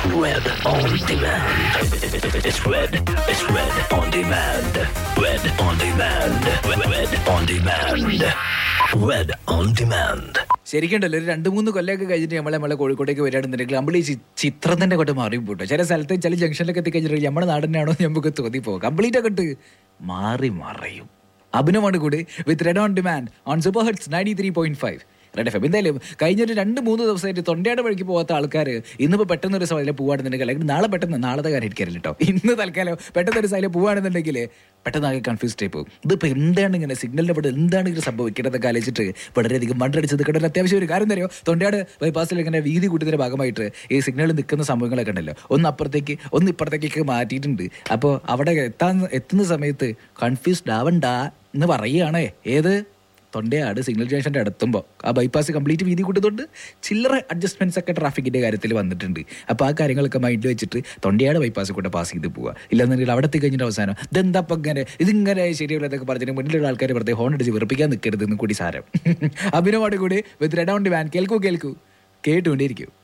Red on demand. It's red. It's red on demand. Red on demand. Red, red on demand. Red on demand. ശരിക്കുണ്ടല്ലോ ഒരു രണ്ട് മൂന്ന് കൊല്ലമൊക്കെ കഴിഞ്ഞിട്ട് നമ്മളെ നമ്മളെ കോഴിക്കോട്ടേക്ക് വരികയാണെന്നുണ്ടെങ്കിൽ നമ്മൾ ഈ ചി- ചിത്രം തന്നെ കൊണ്ട് മാറി പോട്ടോ ചില സ്ഥലത്ത് ചില ജംഗ്ഷനിലൊക്കെ എത്തിക്കഴിഞ്ഞിട്ട് നമ്മുടെ നാടിനാണോ എന്ന് നമുക്ക് തോന്നിപ്പോകും കംപ്ലീറ്റ് ഒക്കെ ഇട്ട് മാറി മറയും അഭിനവാണ് കൂടി with red on demand on super hits ninety three point five red F M എന്തായാലും കഴിഞ്ഞൊരു രണ്ട് മൂന്ന് ദിവസമായിട്ട് തൊണ്ടയുടെ വഴിക്ക് പോകാത്ത ആൾക്കാർ ഇന്നിപ്പോൾ പെട്ടെന്ന് ഒരു സ്ഥലം പോവാണെന്നുണ്ടെങ്കിൽ അല്ലെങ്കിൽ നാളെ പെട്ടെന്ന് നാളത്തെ കാര്യം എനിക്കറിയില്ല കേട്ടോ ഇന്ന് തൽക്കാലം പെട്ടെന്ന് ഒരു സ്ഥലം പോവാണെന്നുണ്ടെങ്കിൽ പെട്ടെന്ന് ആകെ കൺഫ്യൂസ്ഡ് ആയി പോകും ഇതിപ്പോൾ എന്താണ് ഇങ്ങനെ സിഗ്നലിൻ്റെ ഇവിടെ എന്താണ് ഇങ്ങനെ സംഭവിക്കേണ്ടതൊക്കെ ആലോചിച്ചിട്ട് വളരെയധികം മണ്ടടിച്ചത് കേട്ടോ ഒരു അത്യാവശ്യം ഒരു കാര്യം തരുമോ തൊണ്ടയാട് ബൈപ്പാസിൽ ഇങ്ങനെ വീതി കൂട്ടുന്നതിന്റെ ഭാഗമായിട്ട് ഈ സിഗ്നലിൽ നിൽക്കുന്ന സംഭവങ്ങളൊക്കെ ഉണ്ടല്ലോ ഒന്ന് അപ്പുറത്തേക്ക് ഒന്ന് ഇപ്പുറത്തേക്കൊക്കെ മാറ്റിയിട്ടുണ്ട് അപ്പോൾ അവിടെ എത്താൻ എത്തുന്ന സമയത്ത് കൺഫ്യൂസ്ഡ് ആവണ്ട എന്ന് പറയുകയാണേ ഏത് തൊണ്ടയാട് സിഗ്നൽ ജംഗ്ഷൻ്റെ അടുത്തുമ്പോൾ ആ ബൈപ്പാസ് കംപ്ലീറ്റ് വീതി കൂട്ടുന്നുണ്ട് ചില്ലറ അഡ്ജസ്റ്റ്മെന്റ്സ് ഒക്കെ ട്രാഫിക്കിന്റെ കാര്യത്തിൽ വന്നിട്ടുണ്ട് അപ്പോൾ ആ കാര്യങ്ങളൊക്കെ മൈൻഡിൽ വെച്ചിട്ട് തൊണ്ടയാട് ബൈപ്പാസ് കൂടെ പാസ് ചെയ്ത് പോവുക ഇല്ലാന്നുണ്ടെങ്കിൽ അവിടെ എത്തിക്കഴിഞ്ഞിട്ട് അവസാനം ഇതെന്താ ഇപ്പം ഇങ്ങനെ ഇതിങ്ങനെ ശരിയല്ലതൊക്കെ പറഞ്ഞിട്ട് മുന്നിലുള്ള ആൾക്കാർ വെറുതെ ഹോൺ അടിച്ച് വെറുപ്പിക്കാൻ നിൽക്കരുത് എന്ന് കൂടി സാരം അഭിനവോട് കൂടി വിത്ത് റെഡ് ഓൺ വാൻ കേൾക്കൂ കേൾക്കൂ കേട്ടുകൊണ്ടേയിരിക്കും